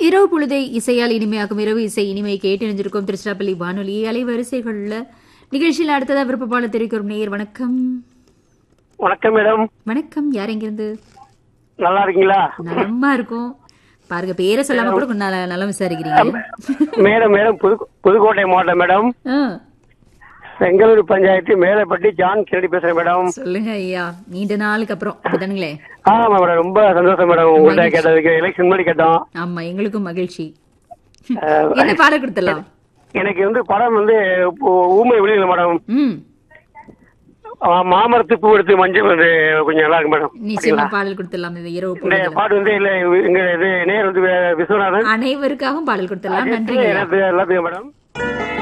இரவு பொழுதை இசையால் இனிமையாக்கும் இரவு இசை இனிமை கேட்டு நினைஞ்சிருக்கோம் திருச்சிராப்பள்ளி வானொலி அலைவரிசைகள்ல நிகழ்ச்சியில் அடுத்ததா விருப்பப்பாளர் தெரிவிக்கும் நேயர் வணக்கம் வணக்கம் மேடம் வணக்கம் யார் எங்கிருந்து நல்லா இருக்கீங்களா நலமா இருக்கும் பாருங்க பேரை சொல்லாம கூட கொஞ்சம் நல- நலம் விசாரிக்கிறீங்க மேடம் மேடம் புது புதுக்கோட்டை மாவட்டம் மேடம் ஆ, செங்கலூர் பஞ்சாயத்து மேலப்பட்டி ஜான் கிரடி பேசுறேன் மேடம் சொல்லுங்க ஐயா நீண்ட நாளுக்கு அப்புறம் அப்படிதானுங்களே ஆமா மேடம் ரொம்ப சந்தோஷம் மேடம் உங்கள்கிட்ட கேட்டதுக்கு எலெக்ஷன் முன்னாடி கேட்டோம் ஆமா எங்களுக்கும் மகிழ்ச்சி அஹ், என்ன பாடம் கொடுத்துடலாம் எனக்கு வந்து படம் வந்து இப்போ ஊமை வெளியில மேடம் ம் அஹ், மாமரத்து பூ எடுத்து மஞ்சள் வந்து கொஞ்சம் நல்லா இருக்கு மேடம் நிச்சயமா பாடல் கொடுத்துடலாம் இந்த இரவு இந்த பொழுதுல பாட்டு வந்து இல்ல எங்க இது நேர் வந்து வி- விஸ்வநாதன் அனைவருக்காகவும் பாடல் கொடுத்துடலாம் நன்றி எல்லாத்துக்கும் எல்லாத்துக்கும் மேடம்